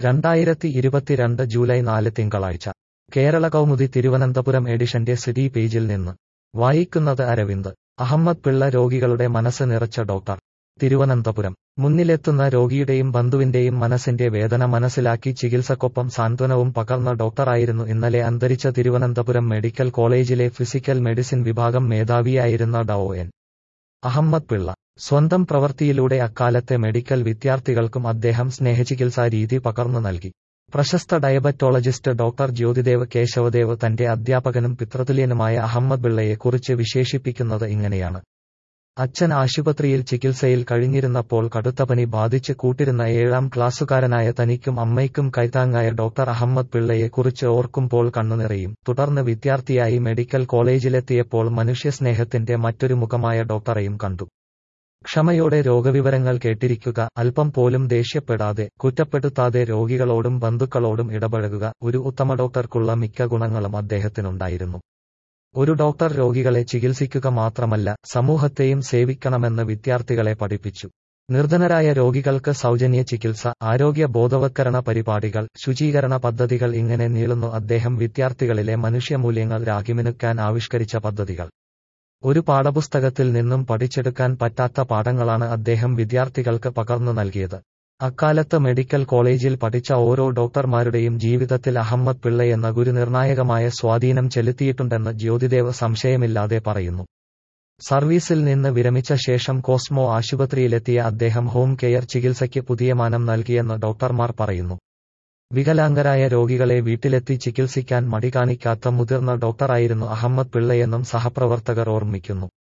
രണ്ടായിരത്തി ഇരുപത്തിരണ്ട് ജൂലൈ നാല് തിങ്കളാഴ്ച കേരള കൗമുദി തിരുവനന്തപുരം എഡിഷന്റെ സിറ്റി പേജിൽ നിന്ന് വായിക്കുന്നത് അരവിന്ദ് അഹമ്മദ് പിള്ള രോഗികളുടെ മനസ്സ് നിറച്ച ഡോക്ടർ തിരുവനന്തപുരം മുന്നിലെത്തുന്ന രോഗിയുടെയും ബന്ധുവിന്റെയും മനസ്സിന്റെ വേദന മനസ്സിലാക്കി ചികിത്സക്കൊപ്പം സാന്ത്വനവും പകർന്ന ഡോക്ടറായിരുന്നു ഇന്നലെ അന്തരിച്ച തിരുവനന്തപുരം മെഡിക്കൽ കോളേജിലെ ഫിസിക്കൽ മെഡിസിൻ വിഭാഗം മേധാവിയായിരുന്ന ഡോ എൻ അഹമ്മദ് പിള്ള സ്വന്തം പ്രവൃത്തിയിലൂടെ അക്കാലത്തെ മെഡിക്കൽ വിദ്യാർത്ഥികൾക്കും അദ്ദേഹം സ്നേഹചികിത്സാ രീതി പകർന്നു നൽകി പ്രശസ്ത ഡയബറ്റോളജിസ്റ്റ് ഡോക്ടർ ജ്യോതിദേവ് കേശവദേവ് തന്റെ അധ്യാപകനും പിതൃതുല്യനുമായ അഹമ്മദ് പിള്ളയെക്കുറിച്ച് വിശേഷിപ്പിക്കുന്നത് ഇങ്ങനെയാണ് അച്ഛൻ ആശുപത്രിയിൽ ചികിത്സയിൽ കഴിഞ്ഞിരുന്നപ്പോൾ കടുത്ത പനി ബാധിച്ച് കൂട്ടിരുന്ന ഏഴാം ക്ലാസ്സുകാരനായ തനിക്കും അമ്മയ്ക്കും കൈത്താങ്ങായ ഡോക്ടർ അഹമ്മദ് പിള്ളയെക്കുറിച്ച് ഓർക്കുമ്പോൾ കണ്ണുനിറയും തുടർന്ന് വിദ്യാർത്ഥിയായി മെഡിക്കൽ കോളേജിലെത്തിയപ്പോൾ മനുഷ്യസ്നേഹത്തിന്റെ മറ്റൊരു മുഖമായ ഡോക്ടറെയും കണ്ടു ക്ഷമയോടെ രോഗവിവരങ്ങൾ കേട്ടിരിക്കുക അല്പം പോലും ദേഷ്യപ്പെടാതെ കുറ്റപ്പെടുത്താതെ രോഗികളോടും ബന്ധുക്കളോടും ഇടപഴകുക ഒരു ഉത്തമ ഡോക്ടർക്കുള്ള മിക്ക ഗുണങ്ങളും അദ്ദേഹത്തിനുണ്ടായിരുന്നു ഒരു ഡോക്ടർ രോഗികളെ ചികിത്സിക്കുക മാത്രമല്ല സമൂഹത്തെയും സേവിക്കണമെന്ന് വിദ്യാർത്ഥികളെ പഠിപ്പിച്ചു നിർധനരായ രോഗികൾക്ക് സൗജന്യ ചികിത്സ ആരോഗ്യ ബോധവത്കരണ പരിപാടികൾ ശുചീകരണ പദ്ധതികൾ ഇങ്ങനെ നീളുന്നു അദ്ദേഹം വിദ്യാർത്ഥികളിലെ മനുഷ്യമൂല്യങ്ങൾ രാഗിമിനുക്കാൻ ആവിഷ്കരിച്ച പദ്ധതികൾ ഒരു പാഠപുസ്തകത്തിൽ നിന്നും പഠിച്ചെടുക്കാൻ പറ്റാത്ത പാഠങ്ങളാണ് അദ്ദേഹം വിദ്യാർത്ഥികൾക്ക് പകർന്നു നൽകിയത് അക്കാലത്ത് മെഡിക്കൽ കോളേജിൽ പഠിച്ച ഓരോ ഡോക്ടർമാരുടെയും ജീവിതത്തിൽ അഹമ്മദ് പിള്ളയെന്ന ഗുരു നിർണായകമായ സ്വാധീനം ചെലുത്തിയിട്ടുണ്ടെന്ന് ജ്യോതിദേവ് സംശയമില്ലാതെ പറയുന്നു സർവീസിൽ നിന്ന് വിരമിച്ച ശേഷം കോസ്മോ ആശുപത്രിയിലെത്തിയ അദ്ദേഹം ഹോം കെയർ ചികിത്സയ്ക്ക് പുതിയ മാനം നൽകിയെന്ന് ഡോക്ടർമാർ പറയുന്നു വികലാംഗരായ രോഗികളെ വീട്ടിലെത്തി ചികിത്സിക്കാൻ മടി കാണിക്കാത്ത മുതിർന്ന ഡോക്ടറായിരുന്നു അഹമ്മദ് പിള്ളയെന്നും സഹപ്രവർത്തകർ ഓർമ്മിക്കുന്നു